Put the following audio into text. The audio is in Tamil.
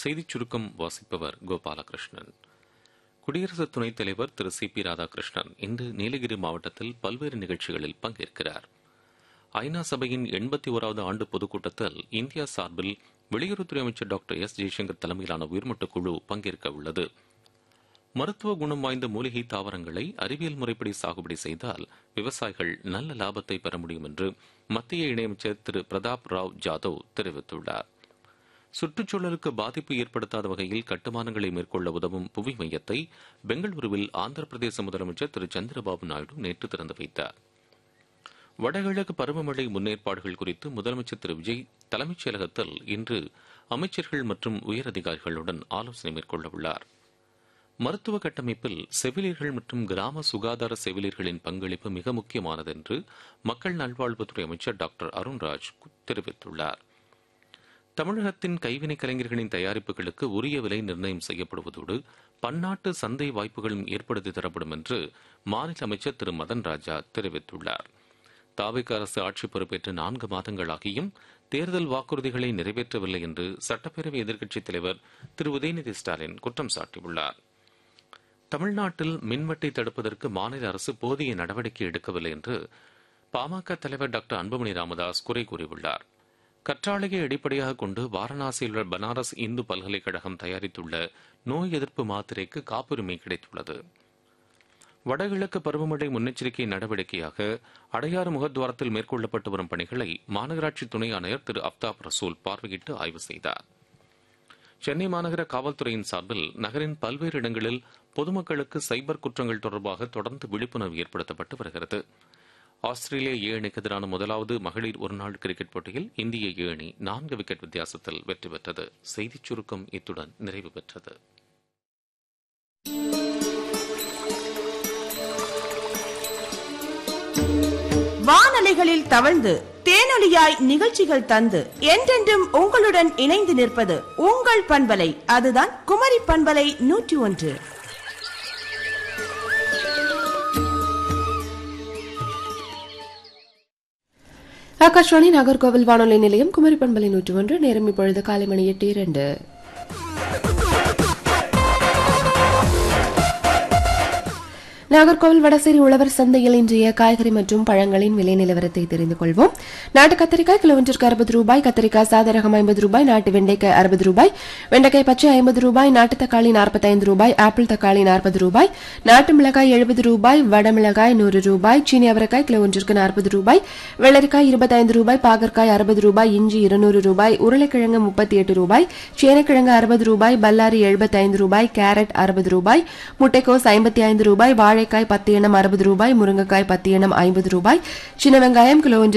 செய்திச் சுருக்கம் வாசிப்பவர் கோபாலகிருஷ்ணன் குடியரசு துணைத் தலைவர் திரு சி பி ராதாகிருஷ்ணன் இன்று நீலகிரி மாவட்டத்தில் பல்வேறு நிகழ்ச்சிகளில் பங்கேற்கிறார் ஐநா சபையின் எண்பத்தி ஓராவது ஆண்டு பொதுக்கூட்டத்தில் இந்தியா சார்பில் வெளியுறவுத்துறை அமைச்சர் டாக்டர் எஸ் ஜெய்சங்கர் தலைமையிலான உயர்மட்ட குழு பங்கேற்க உள்ளது மருத்துவ குணம் வாய்ந்த மூலிகை தாவரங்களை அறிவியல் முறைப்படி சாகுபடி செய்தால் விவசாயிகள் நல்ல லாபத்தை பெற முடியும் என்று மத்திய இணையமைச்சர் திரு பிரதாப் ராவ் ஜாதவ் தெரிவித்துள்ளார் சுற்றுச்சூழலுக்கு பாதிப்பு ஏற்படுத்தாத வகையில் கட்டுமானங்களை மேற்கொள்ள உதவும் புவி மையத்தை பெங்களூருவில் ஆந்திர பிரதேச முதலமைச்சர் திரு சந்திரபாபு நாயுடு நேற்று திறந்து வைத்தார் வடகிழக்கு பருவமழை முன்னேற்பாடுகள் குறித்து முதலமைச்சர் திரு விஜய் தலைமைச் செயலகத்தில் இன்று அமைச்சர்கள் மற்றும் உயரதிகாரிகளுடன் ஆலோசனை மேற்கொள்ள உள்ளார் மருத்துவ கட்டமைப்பில் செவிலியர்கள் மற்றும் கிராம சுகாதார செவிலியர்களின் பங்களிப்பு மிக முக்கியமானது என்று மக்கள் நல்வாழ்வுத்துறை அமைச்சர் டாக்டர் அருண்ராஜ் தெரிவித்துள்ளார் தமிழகத்தின் கைவினை கலைஞர்களின் தயாரிப்புகளுக்கு உரிய விலை நிர்ணயம் செய்யப்படுவதோடு பன்னாட்டு சந்தை வாய்ப்புகளும் ஏற்படுத்தி தரப்படும் என்று மாநில அமைச்சர் திரு மதன் ராஜா தெரிவித்துள்ளார் தாவிக அரசு ஆட்சி பொறுப்பேற்று நான்கு மாதங்களாகியும் தேர்தல் வாக்குறுதிகளை நிறைவேற்றவில்லை என்று சட்டப்பேரவை எதிர்க்கட்சித் தலைவர் திரு உதயநிதி ஸ்டாலின் குற்றம் சாட்டியுள்ளார் தமிழ்நாட்டில் மின்வெட்டை தடுப்பதற்கு மாநில அரசு போதிய நடவடிக்கை எடுக்கவில்லை என்று பாமக தலைவர் டாக்டர் அன்புமணி ராமதாஸ் குறை கூறியுள்ளார் கற்றாழையை அடிப்படையாக கொண்டு வாரணாசியில் உள்ள பனாரஸ் இந்து பல்கலைக்கழகம் தயாரித்துள்ள நோய் எதிர்ப்பு மாத்திரைக்கு காப்புரிமை கிடைத்துள்ளது வடகிழக்கு பருவமழை முன்னெச்சரிக்கை நடவடிக்கையாக அடையாறு முகத்வாரத்தில் மேற்கொள்ளப்பட்டு வரும் பணிகளை மாநகராட்சி துணை ஆணையர் திரு அப்தாப் ரசூல் பார்வையிட்டு ஆய்வு செய்தார் சென்னை மாநகர காவல்துறையின் சார்பில் நகரின் பல்வேறு இடங்களில் பொதுமக்களுக்கு சைபர் குற்றங்கள் தொடர்பாக தொடர்ந்து விழிப்புணர்வு ஏற்படுத்தப்பட்டு வருகிறது ஆஸ்திரேலிய ஏ அணிக்கு எதிரான முதலாவது மகளிர் ஒருநாள் கிரிக்கெட் போட்டியில் இந்திய ஏ அணி நான்கு விக்கெட் வித்தியாசத்தில் வெற்றி பெற்றது செய்திச் சுருக்கம் இத்துடன் நிறைவு பெற்றது வானலைகளில் தவழ்ந்து தேனொலியாய் நிகழ்ச்சிகள் தந்து என்றென்றும் உங்களுடன் இணைந்து நிற்பது உங்கள் பண்பலை அதுதான் குமரி பண்பலை நூற்றி ஒன்று ஆகாஷ்வாணி நாகர்கோவில் வானொலி நிலையம் குமரி பண்பலை நூற்று ஒன்று நேரம் இப்பொழுது காலை மணி எட்டு இரண்டு நாகர்கோவில் வடசேரி உழவர் சந்தையில் இன்றைய காய்கறி மற்றும் பழங்களின் விலை நிலவரத்தை தெரிந்து கொள்வோம் நாட்டு கத்திரிக்காய் கிலோமீட்டருக்கு அறுபது ரூபாய் கத்திரிக்காய் சாதரகம் ஐம்பது ரூபாய் நாட்டு வெண்டைக்காய் அறுபது ரூபாய் வெண்டைக்காய் பச்சை ஐம்பது ரூபாய் நாட்டு தக்காளி நாற்பத்தைந்து ரூபாய் ஆப்பிள் தக்காளி நாற்பது ரூபாய் நாட்டு மிளகாய் எழுபது ரூபாய் வடமிளகாய் நூறு ரூபாய் சீனி அவரைக்காய் கிலோ ஒன்றிற்கு நாற்பது ரூபாய் வெள்ளரிக்காய் இருபத்தைந்து ரூபாய் பாகற்காய் அறுபது ரூபாய் இஞ்சி இருநூறு ரூபாய் உருளைக்கிழங்கு முப்பத்தி எட்டு ரூபாய் சேனக்கிழங்கு அறுபது ரூபாய் பல்லாரி எழுபத்தைந்து ரூபாய் கேரட் அறுபது ரூபாய் முட்டைக்கோஸ் ஐம்பத்தி ஐந்து ரூபாய் வாழைக்காய் பத்து எண்ணம் அறுபது ரூபாய் முருங்கைக்காய் பத்து எண்ணம் ஐம்பது ரூபாய் சின்ன வெங்காயம் கிலோ ஒன்று